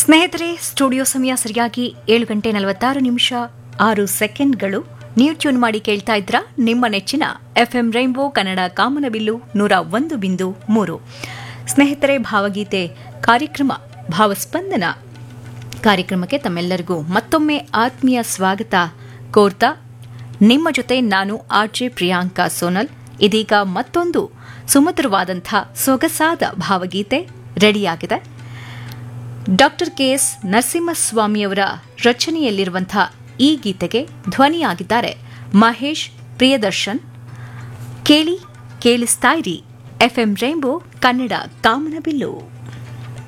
ಸ್ನೇಹಿತರೆ ಸ್ಟುಡಿಯೋ ಸಮಯ ಸರಿಯಾಗಿ ಏಳು ಗಂಟೆ ನಲವತ್ತಾರು ನಿಮಿಷ ಆರು ಸೆಕೆಂಡ್ಗಳು ನೀವು ಟ್ಯೂನ್ ಮಾಡಿ ಕೇಳ್ತಾ ಇದ್ರ ನಿಮ್ಮ ನೆಚ್ಚಿನ ಎಫ್ಎಂ ರೈನ್ಬೋ ಕನ್ನಡ ಕಾಮನಬಿಲ್ಲು ನೂರ ಒಂದು ಬಿಂದು ಮೂರು ಸ್ನೇಹಿತರೆ ಭಾವಗೀತೆ ಕಾರ್ಯಕ್ರಮ ಭಾವಸ್ಪಂದನ ಕಾರ್ಯಕ್ರಮಕ್ಕೆ ತಮ್ಮೆಲ್ಲರಿಗೂ ಮತ್ತೊಮ್ಮೆ ಆತ್ಮೀಯ ಸ್ವಾಗತ ಕೋರ್ತಾ ನಿಮ್ಮ ಜೊತೆ ನಾನು ಆರ್ಜೆ ಪ್ರಿಯಾಂಕಾ ಸೋನಲ್ ಇದೀಗ ಮತ್ತೊಂದು ಸುಮಧುರವಾದಂಥ ಸೊಗಸಾದ ಭಾವಗೀತೆ ರೆಡಿಯಾಗಿದೆ ಡಾಕ್ಟರ್ ಕೆ ಎಸ್ ನರಸಿಂಹಸ್ವಾಮಿಯವರ ರಚನೆಯಲ್ಲಿರುವಂಥ ಈ ಗೀತೆಗೆ ಧ್ವನಿಯಾಗಿದ್ದಾರೆ ಮಹೇಶ್ ಪ್ರಿಯದರ್ಶನ್ ಕೇಳಿ ಕೇಳಿಸ್ತಾ ಇರಿ ಎಫ್ಎಂ ರೈಂಬೋ ಕನ್ನಡ ಕಾಮನಬಿಲ್ಲು